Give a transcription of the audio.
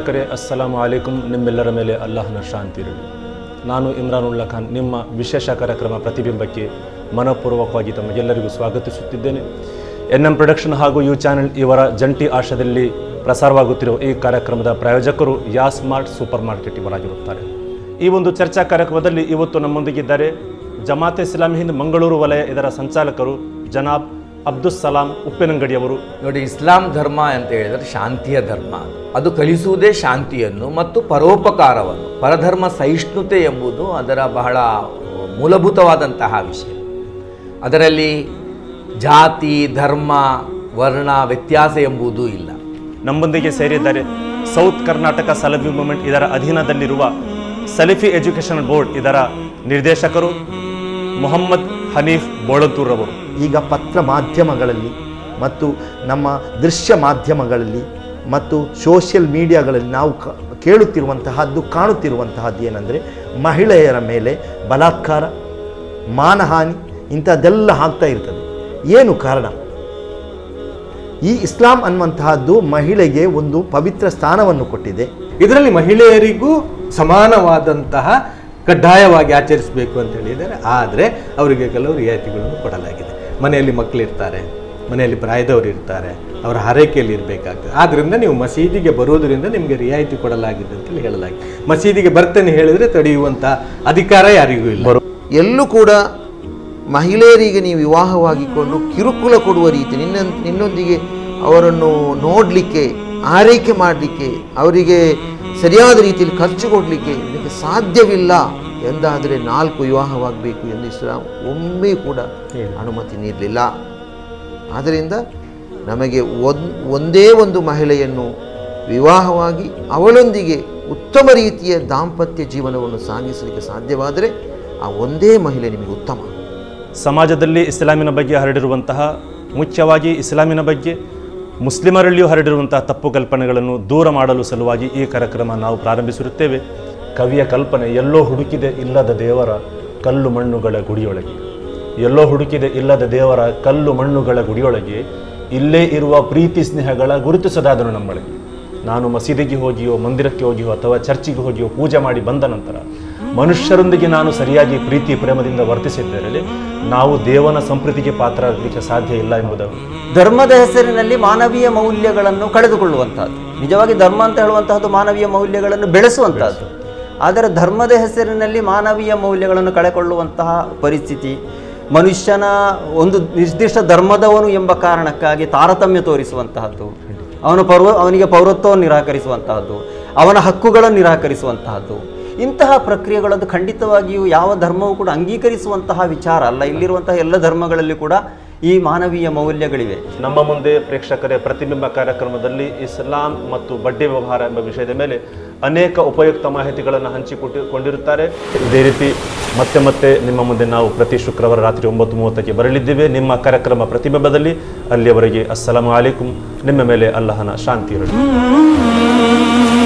ವೀಕ್ಷಕರೇ ಅಸ್ಸಲಾಮು ಅಲೈಕುಂ ನಿಮ್ಮೆಲ್ಲರ ಮೇಲೆ ಅಲ್ಲಾಹನ ಶಾಂತಿ ಇರಲಿ ನಾನು ಇಮ್ರಾನುಲ್ಲಾ ಖಾನ್ ನಿಮ್ಮ ವಿಶೇಷ ಕಾರ್ಯಕ್ರಮ ಪ್ರತಿಬಿಂಬಕ್ಕೆ ಮನಪೂರ್ವಕವಾಗಿ ತಮಗೆಲ್ಲರಿಗೂ ಸ್ವಾಗತಿಸುತ್ತಿದ್ದೇನೆ ಎನ್ ಎಂ ಪ್ರೊಡಕ್ಷನ್ ಹಾಗೂ ಯು ಚಾನೆಲ್ ಇವರ ಜಂಟಿ ಆಶಯದಲ್ಲಿ ಪ್ರಸಾರವಾಗುತ್ತಿರುವ ಈ ಕಾರ್ಯಕ್ರಮದ ಪ್ರಾಯೋಜಕರು ಯಾ ಸ್ಮಾರ್ಟ್ ಸೂಪರ್ ಮಾರ್ಕೆಟ್ ಇವರಾಗಿರುತ್ತಾರೆ ಈ ಒಂದು ಚರ್ಚಾ ಕಾರ್ಯಕ್ರಮದಲ್ಲಿ ಇವತ್ತು ನಮ್ಮೊಂದಿಗಿದ್ದಾರೆ ಜಮಾತೆ ಇಸ್ಲಾಮಿ ಹಿಂದ್ ಮಂಗಳೂರು ವಲಯ ಇದರ ಸಂಚಾಲಕರು ಜನಾಬ್ ಅಬ್ದುಲ್ ಸಲಾಂ ಉಪ್ಪಿನಂಗಡಿಯವರು ನೋಡಿ ಇಸ್ಲಾಂ ಧರ್ಮ ಅಂತ ಹೇಳಿದರೆ ಶಾಂತಿಯ ಧರ್ಮ ಅದು ಕಲಿಸುವುದೇ ಶಾಂತಿಯನ್ನು ಮತ್ತು ಪರೋಪಕಾರವನ್ನು ಪರಧರ್ಮ ಸಹಿಷ್ಣುತೆ ಎಂಬುದು ಅದರ ಬಹಳ ಮೂಲಭೂತವಾದಂತಹ ವಿಷಯ ಅದರಲ್ಲಿ ಜಾತಿ ಧರ್ಮ ವರ್ಣ ವ್ಯತ್ಯಾಸ ಎಂಬುದೂ ಇಲ್ಲ ನಮ್ಮೊಂದಿಗೆ ಸೇರಿದ್ದಾರೆ ಸೌತ್ ಕರ್ನಾಟಕ ಸಲಫಿ ಮೂವ್ಮೆಂಟ್ ಇದರ ಅಧೀನದಲ್ಲಿರುವ ಸಲಿಫಿ ಎಜುಕೇಷನ್ ಬೋರ್ಡ್ ಇದರ ನಿರ್ದೇಶಕರು ಮೊಹಮ್ಮದ್ ಹನೀಫ್ ಬೋಳಂತೂರ್ ಅವರು ಈಗ ಪತ್ರ ಮಾಧ್ಯಮಗಳಲ್ಲಿ ಮತ್ತು ನಮ್ಮ ದೃಶ್ಯ ಮಾಧ್ಯಮಗಳಲ್ಲಿ ಮತ್ತು ಸೋಷಿಯಲ್ ಮೀಡಿಯಾಗಳಲ್ಲಿ ನಾವು ಕ- ಕೇಳುತ್ತಿರುವಂತಹದ್ದು ಕಾಣುತ್ತಿರುವಂತಹದ್ದು ಏನಂದರೆ ಮಹಿಳೆಯರ ಮೇಲೆ ಬಲಾತ್ಕಾರ ಮಾನಹಾನಿ ಇಂಥದ್ದೆಲ್ಲ ಆಗ್ತಾ ಇರ್ತದೆ ಏನು ಕಾರಣ ಈ ಇಸ್ಲಾಂ ಅನ್ನುವಂತಹದ್ದು ಮಹಿಳೆಗೆ ಒಂದು ಪವಿತ್ರ ಸ್ಥಾನವನ್ನು ಕೊಟ್ಟಿದೆ ಇದರಲ್ಲಿ ಮಹಿಳೆಯರಿಗೂ ಸಮಾನವಾದಂತಹ ಕಡ್ಡಾಯವಾಗಿ ಆಚರಿಸಬೇಕು ಅಂತ ಹೇಳಿದ್ದಾರೆ ಆದರೆ ಅವರಿಗೆ ಕೆಲವು ರಿಯಾಯಿತಿಗಳನ್ನು ಕೊಡಲಾಗಿದೆ ಮನೆಯಲ್ಲಿ ಮಕ್ಕಳಿರ್ತಾರೆ ಮನೆಯಲ್ಲಿ ಪ್ರಾಯದವರು ಇರ್ತಾರೆ ಅವರ ಆರೈಕೆಯಲ್ಲಿ ಇರಬೇಕಾಗ್ತದೆ ಆದ್ದರಿಂದ ನೀವು ಮಸೀದಿಗೆ ಬರೋದರಿಂದ ನಿಮಗೆ ರಿಯಾಯಿತಿ ಕೊಡಲಾಗಿದೆ ಅಂತೇಳಿ ಹೇಳಲಾಗಿದೆ ಮಸೀದಿಗೆ ಬರ್ತೇನೆ ಹೇಳಿದರೆ ತಡೆಯುವಂಥ ಅಧಿಕಾರ ಯಾರಿಗೂ ಇಲ್ಲ ಎಲ್ಲೂ ಕೂಡ ಮಹಿಳೆಯರಿಗೆ ನೀವು ವಿವಾಹವಾಗಿಕೊಂಡು ಕಿರುಕುಳ ಕೊಡುವ ರೀತಿ ನಿನ್ನ ನಿನ್ನೊಂದಿಗೆ ಅವರನ್ನು ನೋಡಲಿಕ್ಕೆ ಆರೈಕೆ ಮಾಡಲಿಕ್ಕೆ ಅವರಿಗೆ ಸರಿಯಾದ ರೀತಿಯಲ್ಲಿ ಖರ್ಚು ಕೊಡಲಿಕ್ಕೆ ನಿನಗೆ ಸಾಧ್ಯವಿಲ್ಲ ಎಂದಾದರೆ ನಾಲ್ಕು ವಿವಾಹವಾಗಬೇಕು ಎಂದು ಇಸ್ಲಾಂ ಒಮ್ಮೆ ಕೂಡ ಅನುಮತಿ ನೀಡಲಿಲ್ಲ ಆದ್ದರಿಂದ ನಮಗೆ ಒಂದ್ ಒಂದೇ ಒಂದು ಮಹಿಳೆಯನ್ನು ವಿವಾಹವಾಗಿ ಅವಳೊಂದಿಗೆ ಉತ್ತಮ ರೀತಿಯ ದಾಂಪತ್ಯ ಜೀವನವನ್ನು ಸಾಗಿಸಲಿಕ್ಕೆ ಸಾಧ್ಯವಾದರೆ ಆ ಒಂದೇ ಮಹಿಳೆ ನಿಮಗೆ ಉತ್ತಮ ಸಮಾಜದಲ್ಲಿ ಇಸ್ಲಾಮಿನ ಬಗ್ಗೆ ಹರಡಿರುವಂತಹ ಮುಖ್ಯವಾಗಿ ಇಸ್ಲಾಮಿನ ಬಗ್ಗೆ ಮುಸ್ಲಿಮರಲ್ಲಿಯೂ ಹರಡಿರುವಂತಹ ತಪ್ಪು ಕಲ್ಪನೆಗಳನ್ನು ದೂರ ಮಾಡಲು ಸಲುವಾಗಿ ಈ ಕಾರ್ಯಕ್ರಮ ನಾವು ಪ್ರಾರಂಭಿಸಿರುತ್ತೇವೆ ಕವಿಯ ಕಲ್ಪನೆ ಎಲ್ಲೋ ಹುಡುಕಿದೆ ಇಲ್ಲದ ದೇವರ ಕಲ್ಲು ಮಣ್ಣುಗಳ ಗುಡಿಯೊಳಗೆ ಎಲ್ಲೋ ಹುಡುಕಿದೆ ಇಲ್ಲದ ದೇವರ ಕಲ್ಲು ಮಣ್ಣುಗಳ ಗುಡಿಯೊಳಗೆ ಇಲ್ಲೇ ಇರುವ ಪ್ರೀತಿ ಸ್ನೇಹಗಳ ಗುರುತಿಸದಾದನು ನಮ್ಮೊಳಗೆ ನಾನು ಮಸೀದಿಗೆ ಹೋಗಿಯೋ ಮಂದಿರಕ್ಕೆ ಹೋಗಿಯೋ ಅಥವಾ ಚರ್ಚಿಗೆ ಹೋಗಿಯೋ ಪೂಜೆ ಮಾಡಿ ಬಂದ ನಂತರ ಮನುಷ್ಯರೊಂದಿಗೆ ನಾನು ಸರಿಯಾಗಿ ಪ್ರೀತಿ ಪ್ರೇಮದಿಂದ ವರ್ತಿಸಿದ್ದರೆ ನಾವು ದೇವನ ಸಂಪ್ರೀತಿಗೆ ಪಾತ್ರರಾಗಲಿಕ್ಕೆ ಸಾಧ್ಯ ಇಲ್ಲ ಎಂಬುದನ್ನು ಧರ್ಮದ ಹೆಸರಿನಲ್ಲಿ ಮಾನವೀಯ ಮೌಲ್ಯಗಳನ್ನು ಕಳೆದುಕೊಳ್ಳುವಂತಹದ್ದು ನಿಜವಾಗಿ ಧರ್ಮ ಅಂತ ಹೇಳುವಂತಹದ್ದು ಮಾನವೀಯ ಮೌಲ್ಯಗಳನ್ನು ಬೆಳೆಸುವಂತಹದ್ದು ಆದರೆ ಧರ್ಮದ ಹೆಸರಿನಲ್ಲಿ ಮಾನವೀಯ ಮೌಲ್ಯಗಳನ್ನು ಕಳೆಕೊಳ್ಳುವಂತಹ ಪರಿಸ್ಥಿತಿ ಮನುಷ್ಯನ ಒಂದು ನಿರ್ದಿಷ್ಟ ಧರ್ಮದವನು ಎಂಬ ಕಾರಣಕ್ಕಾಗಿ ತಾರತಮ್ಯ ತೋರಿಸುವಂತಹದ್ದು ಅವನ ಪರ್ವ ಅವನಿಗೆ ಪೌರತ್ವವನ್ನು ನಿರಾಕರಿಸುವಂತಹದ್ದು ಅವನ ಹಕ್ಕುಗಳನ್ನು ನಿರಾಕರಿಸುವಂತಹದ್ದು ಇಂತಹ ಪ್ರಕ್ರಿಯೆಗಳದ್ದು ಖಂಡಿತವಾಗಿಯೂ ಯಾವ ಧರ್ಮವೂ ಕೂಡ ಅಂಗೀಕರಿಸುವಂತಹ ವಿಚಾರ ಅಲ್ಲ ಇಲ್ಲಿರುವಂತಹ ಎಲ್ಲ ಧರ್ಮಗಳಲ್ಲಿ ಕೂಡ ಈ ಮಾನವೀಯ ಮೌಲ್ಯಗಳಿವೆ ನಮ್ಮ ಮುಂದೆ ಪ್ರೇಕ್ಷಕರೇ ಪ್ರತಿಬಿಂಬ ಕಾರ್ಯಕ್ರಮದಲ್ಲಿ ಇಸ್ಲಾಂ ಮತ್ತು ಬಡ್ಡಿ ವ್ಯವಹಾರ ಎಂಬ ವಿಷಯದ ಮೇಲೆ ಅನೇಕ ಉಪಯುಕ್ತ ಮಾಹಿತಿಗಳನ್ನು ಹಂಚಿಕೊಟ್ಟು ಕೊಂಡಿರುತ್ತಾರೆ ಇದೇ ರೀತಿ ಮತ್ತೆ ಮತ್ತೆ ನಿಮ್ಮ ಮುಂದೆ ನಾವು ಪ್ರತಿ ಶುಕ್ರವಾರ ರಾತ್ರಿ ಒಂಬತ್ತು ಮೂವತ್ತಕ್ಕೆ ಬರಲಿದ್ದೇವೆ ನಿಮ್ಮ ಕಾರ್ಯಕ್ರಮ ಪ್ರತಿಬಿಂಬದಲ್ಲಿ ಅಲ್ಲಿಯವರೆಗೆ ಅಸ್ಸಲಾಮು ಅಲೈಕುಂ ನಿಮ್ಮ ಮೇಲೆ ಅಲ್ಲಹನ ಶಾಂತಿ ಇರಲಿ